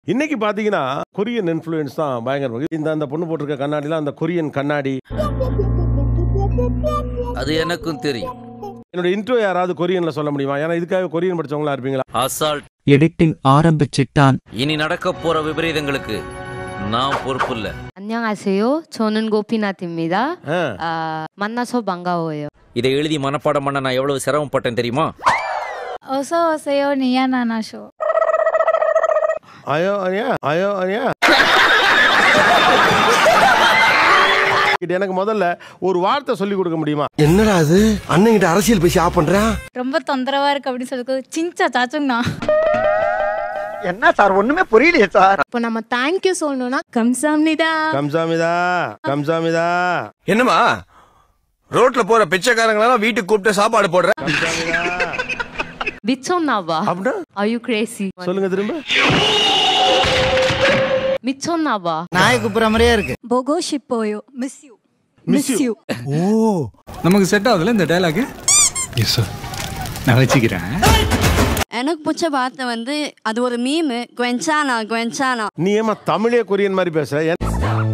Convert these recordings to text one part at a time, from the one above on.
இன்னைக்கு பாத்தீங்கன்னா Korean influence தான் பயங்கர இந்த அந்த பொண்ணு போட்டிருக்க கண்ணாடிலாம் அந்த கொரியன் கண்ணாடி அது எனக்கும் தெரியும் என்னோட இன்ட்ரோ யாராவது கொரியன்ல சொல்ல முடியுமா ஏன்னா இதுக்காக கொரியன் படிச்சவங்களா இருப்பீங்களா அசால்ட் எடிட்டிங் ஆரம்பிச்சிட்டான் இனி நடக்க போற விபரீதங்களுக்கு நான் பொறுப்பு இல்ல 안녕하세요. 저는 고피나트입니다. ஆ. 아, 만나서 반가워요. இதை எழுதி மனப்பாடம் பண்ண நான் எவ்வளவு சிரமப்பட்டேன் தெரியுமா 어서 오세요, 니야나나 쇼. அயோ அனியா அயோ அனியா இது எனக்கு முதல்ல ஒரு வார்த்தை சொல்லி கொடுக்க முடியுமா என்னடா அது அண்ணன்கிட்ட அரசியல் பேசி ஆஃப் பண்றான் ரொம்ப தொந்தரவா இருக்கு அப்படின்னு சொல்லி சிஞ்சா சாச்சுங்கண்ணா என்ன சார் ஒண்ணுமே புரியலையே சார் இப்போ நம்ம தேங்க்யூ சொல்லணும்னா கம்சாம்னிதா கம்சாமிதா கம்சாமிதா என்னமா ரோட்ல போற பிச்சைக்காரங்களெல்லாம் வீட்டுக்கு கூப்பிட்டு சாப்பாடு போடுற 미쳤나 봐. அப்படின்னா Are you crazy? சொல்லுங்க திரும்ப 미쳤나 봐. நாயை கூப்பிடுற மாதிரியே இருக்கு போகோ ஷிப்போயோ மிஸ் யூ மிஸ் யூ நமக்கு செட் ஆகுதுல இந்த டைலாக் எஸ் சார் நான் வச்சுக்கிறேன் எனக்கு பிடிச்ச வார்த்தை வந்து அது ஒரு மீமு குவென்சானா குவென்சானா நீ ஏமா தமிழே கொரியன் மாதிரி பேசுற ஏன்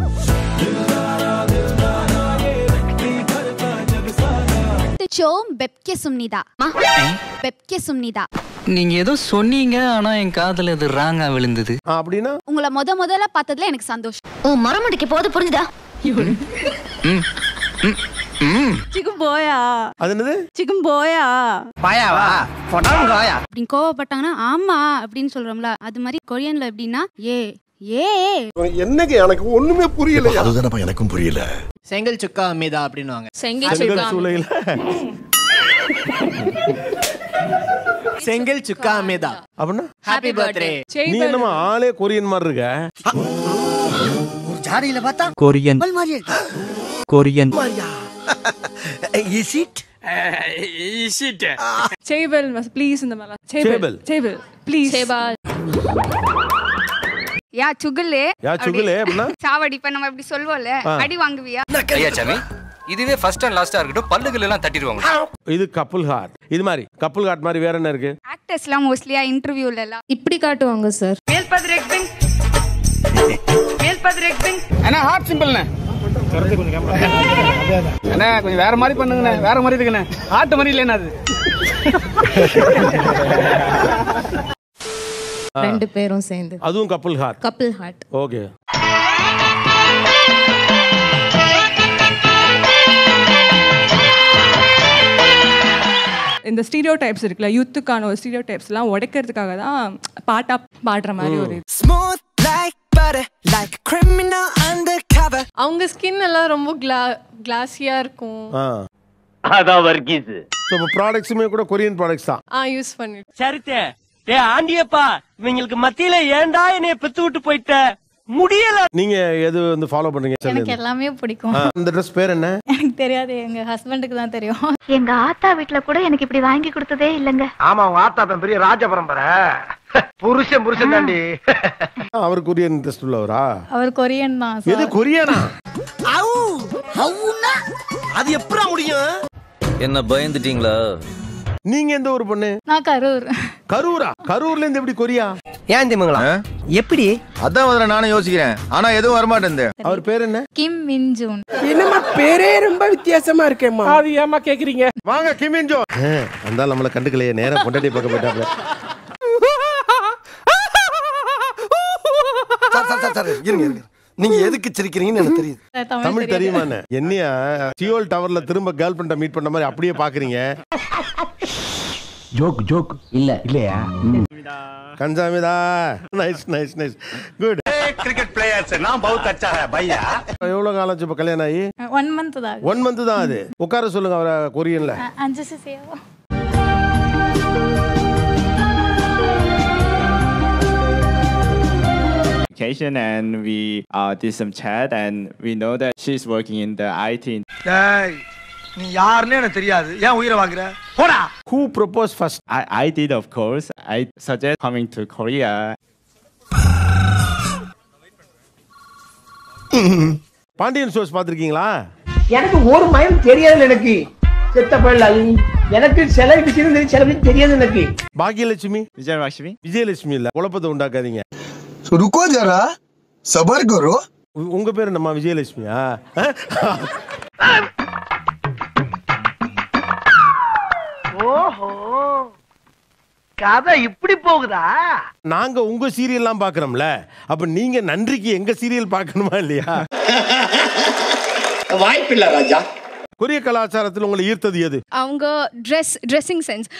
좀 맵게 씁니다. 맵게 씁니다. நீங்க ஏதோ சொன்னீங்க ஆனா என் காதுல இது ராங்கா விழுந்தது ஆ, அப்படின்னா உங்களை முத முதல்ல பார்த்ததுல எனக்கு சந்தோஷம் ஓ மரமடிக்க போது புரிஞ்சுதா 지금 뭐야 அது என்னது 지금 뭐야 பாயாவா பொடாங்க பாயா அப்படின்னு கோவப்பட்டாங்கன்னா ஆமா அப்படின்னு சொல்றோம்ல அது மாதிரி கொரியன்ல எப்படின்னா ஏ ஏ என்னங்க எனக்கு ஒண்ணுமே புரியல அதுதானப்பா எனக்கும் புரியல செங்கல் சுக்கா மீதா அப்படின்னுவாங்க செங்கல் சூளையில செங்கல் சுக்கா மீதா அப்படின்னா ஹாப்பி பர்த்டே நீ என்னமா ஆளே கொரியன் மாதிரி இருக்க ஒரு ஜாடியில பார்த்தா கொரியன் கப்பல் மாதிரி இருக்கு. கொரியன் இஸ் இட் சேபல் ப்ளீஸ் இந்த மாதிரி சேபல் சேபல் ப்ளீஸ் யா சுகுலே யா சுகுலே அப்படின்னா சாவடி இப்ப நம்ம இப்படி சொல்வோம்ல ஆ. அடி வாங்குவியா ஐயா சாமி இதுவே ஃபர்ஸ்ட் அண்ட் லாஸ்டா இருக்கட்டும் பல்லுகள் எல்லாம் தட்டிடுவாங்க இது கப்புல் ஹார்ட் இது மாதிரி கப்புல் ஹார்ட் மாதிரி வேற என்ன இருக்கு ஆக்டர்ஸ்லாம் மோஸ்ட்லியா இன்டர்வியூல எல்லாம் இப்படி காட்டுவாங்க சார் அண்ணா ஹார்ட் சிம்பிள்ண்ணே அண்ணா கொஞ்சம் வேற மாதிரி பண்ணுங்கண்ணே வேற மாதிரி இருக்குண்ணே ஹார்ட் மாதிரி இல்லைண்ணா அது ரெண்டு பேரும் சேர்ந்து அதுவும் couple heart couple heart okay இந்த ஸ்டீரியோ டைப்ஸ் இருக்குல்ல யூத்துக்கான ஒரு ஸ்டீரியோ டைப்ஸ்லாம் உடைக்கிறதுக்காக தான் பாட்டா பாடுற மாதிரி ஒரு இது. அவங்க ஸ்கின் எல்லாம் ரொம்ப கிளா கிளாஸியா இருக்கும் ஆ அதான் வர்க்கீஸ் ஸோ இப்போ ப்ராடக்ட்ஸுமே கூட கொரியன் ப்ராடக்ட்ஸ் தான் ஆ யூஸ் பண்ணி சரித்தே டே ஆண்டியப்பா இவங்களுக்கு மத்தியில ஏன்டா என்னைய பெத்து விட்டு போயிட்ட முடியல நீங்க எது வந்து ஃபாலோ பண்றீங்க எனக்கு சொல்லுங்க எல்லாமே பிடிக்கும் ஆ, இந்த ட்ரெஸ் பேர் என்ன எனக்கு தெரியாது எங்க ஹஸ்பண்டுக்கு தான் தெரியும் எங்க ஆத்தா வீட்ல கூட எனக்கு இப்படி வாங்கி கொடுத்ததே இல்லங்க ஆமா உங்க ஆத்தாப்பன் பெரிய ராஜ பரம்பரை புருஷன் புருஷன் தாண்டி அவர் கொரியன் இன்ட்ரெஸ்ட் உள்ளவரா அவர் கொரியன் தான் எது கொரியனா அது எப்படா முடியும் என்ன பயந்துட்டீங்களா நீங்க எந்த ஊர் பொண்ணு நான் கரூர் கரூரா கரூர்ல இருந்து எப்படி கொரியா ஏன் திமுங்களா எப்படி அதான் முதல்ல நானும் யோசிக்கிறேன் ஆனா எதுவும் வரமாட்டேன் அவர் பேர் என்ன கிம் மின் ஜூன் என்னமா பேரே ரொம்ப வித்தியாசமா இருக்கேம்மா அது ஏமா கேக்குறீங்க வாங்க கிமின்ஜோ அந்த நம்மள கண்டுக்கலையே நேரா பொண்டாட்டி பக்கம் போயிட்டாப்ல சார் சார் சார் சார் இருங்க இருங்க நீங்க எதுக்கு சிரிக்கிறீங்கன்னு எனக்கு தெரியுது தமிழ் தெரியுமான்னு என்னையா சியோல் டவர்ல திரும்ப கேர்ள் ஃப்ரெண்ட மீட் பண்ண மாதிரி அப்படியே பாக்குறீங்க ஜோக் ஜோக் இல்ல இல்லையா கஞ்சாமிதா nice nice nice good cricket players நான் பவுத் அச்சா பையா எவ்வளவு காலம் ஆச்சு இப்ப கல்யாணம் ஆகி ஒன் மந்த் தான் ஒன் மந்த் தான் அது உட்கார சொல்லுங்க அவரை கொரியன்ல அ- அஞ்சு Seva and we uh, did some chat and we know that she's working in the IT டேய் நீ யாருன்னு எனக்கு தெரியாது ஏன் உயிரை வாங்குற போடா who propose first I, I did of course I suggest coming to Korea Pandian shows பாத்திருக்கீங்களா எனக்கு ஒரு மயம் தெரியாது எனக்கு செத்த பயில எனக்கு சில விஷயம் தெரியும் சில விஷயம் தெரியாது எனக்கு பாக்கியலட்சுமி Vijay Lakshmi விஜயலட்சுமி இல்ல குழப்பத்தை உண்டாக்காதீங்க रुको जरा सबर करो உ- உங்க பேர் என்னம்மா விஜயலட்சுமியா ஓஹோ கதை இப்படி போகுதா நாங்க உங்க சீரியல்லாம் பாக்குறோம்ல அப்ப நீங்க நன்றிக்கு எங்க சீரியல் பார்க்கணுமா இல்லையா வாய்ப்பில்ல ராஜா கொரிய கலாச்சாரத்தில் உங்களை ஈர்த்தது எது அவங்க ட்ரெஸ் ட்ரெஸ்ஸிங் சென்ஸ்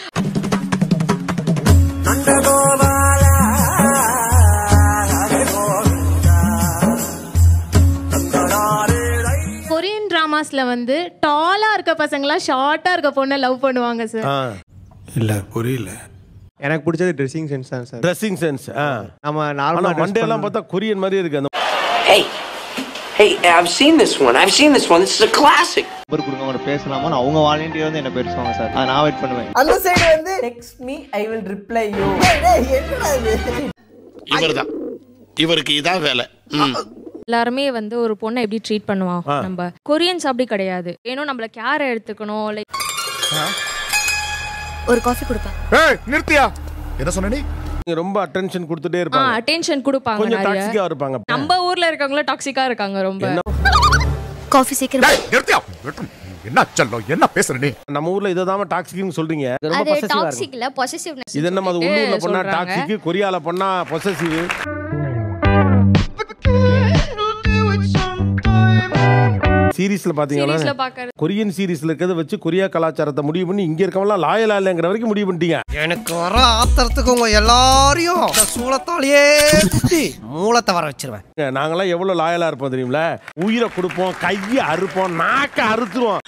கொரியன் டிராமாஸ்ல வந்து டாலா இருக்க பசங்களாம் ஷார்ட்டா இருக்க பொண்ணை லவ் பண்ணுவாங்க சார் இல்ல புரியல எனக்கு பிடிச்சது ட்ரெஸ்ஸிங் சென்ஸ் தான் சார் ட்ரெஸ்ஸிங் சென்ஸ் நம்ம ஆனா நார்மலா மண்டே எல்லாம் பார்த்தா கொரியன் மாதிரி இருக்கு அந்த Hey, hey, I've seen this one. I've seen this one. This is a classic. Number கொடுங்க அவங்க பேசலாமா அவங்க வாலண்டியர் வந்து என்ன பேசுவாங்க சார் அதை நான் வெயிட் பண்ணுவேன் அந்த சைடு வந்து text me I will reply you என்னடா இது இவர்தான் இவருக்கு இதான் வேலை எல்லாருமே வந்து ஒரு பொண்ணை எப்படி ட்ரீட் பண்ணுவான் நம்ம கொரியன்ஸ் அப்படி கிடையாது ஏன்னா நம்மள கேர் எடுத்துக்கணும் லைக் ஒரு காஃபி கொடுப்பா நிறுத்தியா என்ன சொன்ன நீ நீங்க ரொம்ப அட்டென்ஷன் கொடுத்துட்டே ஆ இருப்பாங்க அட்டென்ஷன் கொடுப்பாங்க கொஞ்சம் நிறைய டாக்ஸிக்கா இருப்பாங்க நம்ம ஊர்ல இருக்கவங்கள டாக்ஸிக்கா இருக்காங்க ரொம்ப காஃபி சீக்கிரம் நிறுத்தியா என்ன செல்லம் என்ன பேசுற நீ நம்ம ஊர்ல இதை தான் டாக்ஸிக்னு சொல்றீங்க அது டாக்ஸிக்ல பொசசிவ்னஸ் இது என்ன அது உள்ளூர்ல பண்ணா சொல்றாங்க. டாக்ஸிக் கொரியால பண்ணா பொசசிவ் சீரிஸ்ல சீரிஸ்ல பாத்தீங்கன்னா பாக்குறது கொரியன் சீரிஸ்ல இருக்கிறத வச்சு கொரியா கலாச்சாரத்தை முடிவு பண்ணி இங்க இருக்கவங்களாம் லாயலா இல்லைங்கிற வரைக்கும் முடிவு பண்ணிட்டீங்க எனக்கு வர ஆத்திரத்துக்கு உங்க எல்லாரையும் இந்த சூளத்தாலேயே சுத்தி மூலத்தை வர வச்சிருவேன் நாங்கெல்லாம் எவ்வளவு லாயலா இருப்போம் தெரியுமில உயிரை கொடுப்போம் கையை அறுப்போம் நாக்க அறுத்துருவோம்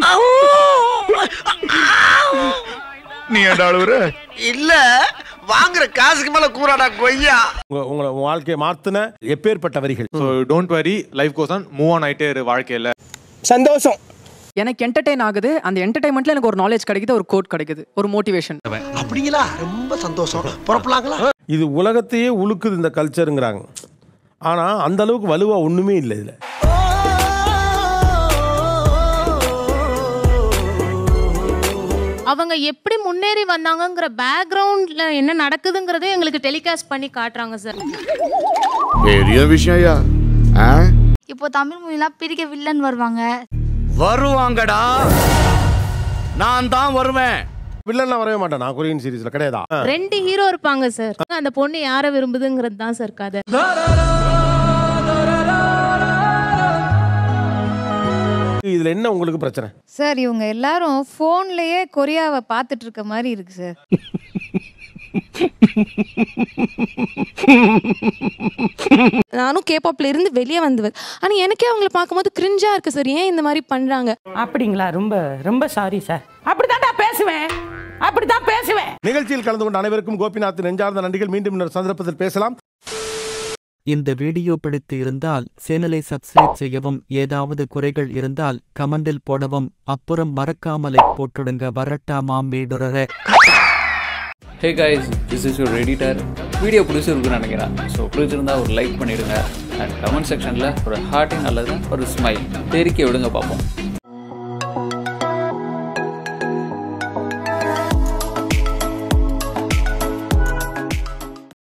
நீ ஏன்டா அழுவுற இல்ல வாங்குற காசுக்கு மேல கூறாடா கொய்யா உங்க- உங்களை உங்க வாழ்க்கையை மாத்துன எப்பேற்பட்ட வரிகள் so don't worry life goes on move on ஆயிட்டே இரு வாழ்க்கையில சந்தோஷம் எனக்கு என்டர்டைன் ஆகுது அந்த என்டர்டைன்மெண்ட்ல எனக்கு ஒரு நாலேஜ் கிடைக்குது ஒரு கோட் கிடைக்குது ஒரு மோட்டிவேஷன் அப்படிங்களா ரொம்ப சந்தோஷம் புறப்படலாங்களா இது உலகத்தையே உழுக்குது இந்த கல்ச்சருங்கிறாங்க ஆனா அந்த அளவுக்கு வலுவா ஒண்ணுமே இல்லை இதுல அவங்க எப்படி முன்னேறி வந்தாங்கங்கிற பேக்ரவுண்ட்ல என்ன நடக்குதுங்கிறதே எங்களுக்கு டெலிகாஸ்ட் பண்ணி காட்டுறாங்க சார் பெரிய விஷயம்யா இப்போ தமிழ் மூவிலாம் பிரிக்க வில்லன் வருவாங்க வருவாங்கடா நான் தான் வருவேன் வில்லன்லாம் வரவே மாட்டேன் நான் கொரியன் சீரிஸ்ல கிடையாதா ஆ. ரெண்டு ஹீரோ இருப்பாங்க சார் அந்த பொண்ணு யாரை விரும்புதுங்கிறது தான் சார் கதை இதுல என்ன உங்களுக்கு பிரச்சனை சார் இவங்க எல்லாரும் ஃபோன்லயே கொரியாவை பார்த்துட்டு இருக்க மாதிரி இருக்கு சார் நானும் கேபாப்ல இருந்து வெளியே வந்தவர் ஆனா எனக்கே அவங்கள பார்க்கும்போது கிரிஞ்சா இருக்கு சார் ஏன் இந்த மாதிரி பண்றாங்க அப்படிங்களா ரொம்ப ரொம்ப சாரி சார் அப்படித்தான்டா பேசுவேன் அப்படித்தான் பேசுவேன் நிகழ்ச்சியில் கலந்து கொண்ட அனைவருக்கும் கோபிநாத் நெஞ்சார்ந்த நன்றிகள் மீண்டும் இன்னொரு சந்தர்ப்பத்தில் பேசலாம் இந்த வீடியோ பிடித்து இருந்தால் சேனலை சப்ஸ்கிரைப் செய்யவும் ஏதாவது குறைகள் இருந்தால் கமெண்டில் போடவும் அப்புறம் மறக்காமலை போட்டுடுங்க வரட்டாமாம் வீடுறர hey guys this is your editor video பிடிச்சிருக்குன்னு நினைக்கிறேன் ஸோ பிடிச்சிருந்தா ஒரு லைக் பண்ணிடுங்க அண்ட் கமெண்ட் செக்ஷனில் ஒரு ஹார்ட்டிங் அல்லது ஒரு ஸ்மைல் தெரிக்க விடுங்க பார்ப்போம்